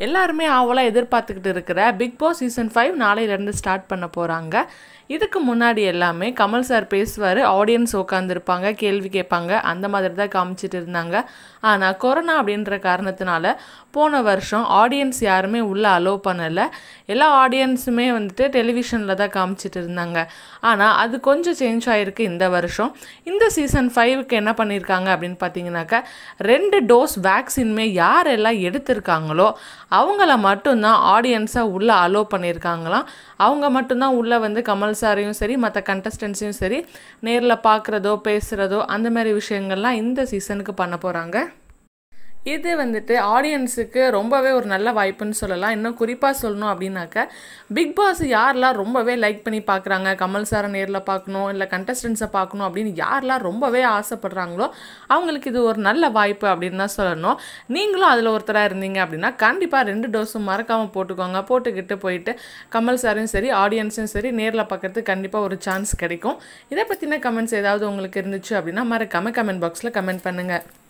எல்லாருமே ஆவலாக எதிர்பார்த்துக்கிட்டு இருக்கிற பிக் பாஸ் சீசன் ஃபைவ் நாளையிலேருந்து ஸ்டார்ட் பண்ண போகிறாங்க இதுக்கு முன்னாடி எல்லாமே கமல் சார் பேசுவார் ஆடியன்ஸ் உட்காந்துருப்பாங்க கேள்வி கேட்பாங்க அந்த மாதிரி தான் காமிச்சிட்டு இருந்தாங்க ஆனால் கொரோனா அப்படின்ற காரணத்தினால போன வருஷம் ஆடியன்ஸ் யாருமே உள்ளே அலோவ் பண்ணலை எல்லா ஆடியன்ஸுமே வந்துட்டு டெலிவிஷனில் தான் காமிச்சிட்டு இருந்தாங்க ஆனால் அது கொஞ்சம் சேஞ்ச் ஆகிருக்கு இந்த வருஷம் இந்த சீசன் ஃபைவுக்கு என்ன பண்ணியிருக்காங்க அப்படின்னு பார்த்தீங்கன்னாக்கா ரெண்டு டோஸ் வேக்சின்மே யாரெல்லாம் எடுத்திருக்காங்களோ அவங்கள மட்டும்தான் ஆடியன்ஸாக உள்ளே அலோவ் பண்ணியிருக்காங்களாம் அவங்க மட்டும்தான் உள்ளே வந்து கமல் சாரையும் சரி மற்ற கண்டஸ்டன்ஸையும் சரி நேரில் பார்க்குறதோ பேசுகிறதோ அந்த மாதிரி விஷயங்கள்லாம் இந்த சீசனுக்கு பண்ண போகிறாங்க இது வந்துட்டு ஆடியன்ஸுக்கு ரொம்பவே ஒரு நல்ல வாய்ப்புன்னு சொல்லலாம் இன்னும் குறிப்பாக சொல்லணும் அப்படின்னாக்க பிக் பாஸ் யாரெல்லாம் ரொம்பவே லைக் பண்ணி பார்க்குறாங்க கமல் சாரை நேரில் பார்க்கணும் இல்லை கண்டஸ்டன்ஸை பார்க்கணும் அப்படின்னு யாரெல்லாம் ரொம்பவே ஆசைப்படுறாங்களோ அவங்களுக்கு இது ஒரு நல்ல வாய்ப்பு அப்படின்னு தான் சொல்லணும் நீங்களும் அதில் ஒருத்தராக இருந்தீங்க அப்படின்னா கண்டிப்பாக ரெண்டு டோஸும் மறக்காமல் போட்டுக்கோங்க போட்டுக்கிட்டு போயிட்டு கமல் சாரையும் சரி ஆடியன்ஸும் சரி நேரில் பார்க்கறதுக்கு கண்டிப்பாக ஒரு சான்ஸ் கிடைக்கும் இதை பற்றின கமெண்ட்ஸ் ஏதாவது உங்களுக்கு இருந்துச்சு அப்படின்னா மறக்காமல் கமெண்ட் பாக்ஸில் கமெண்ட் பண்ணுங்கள்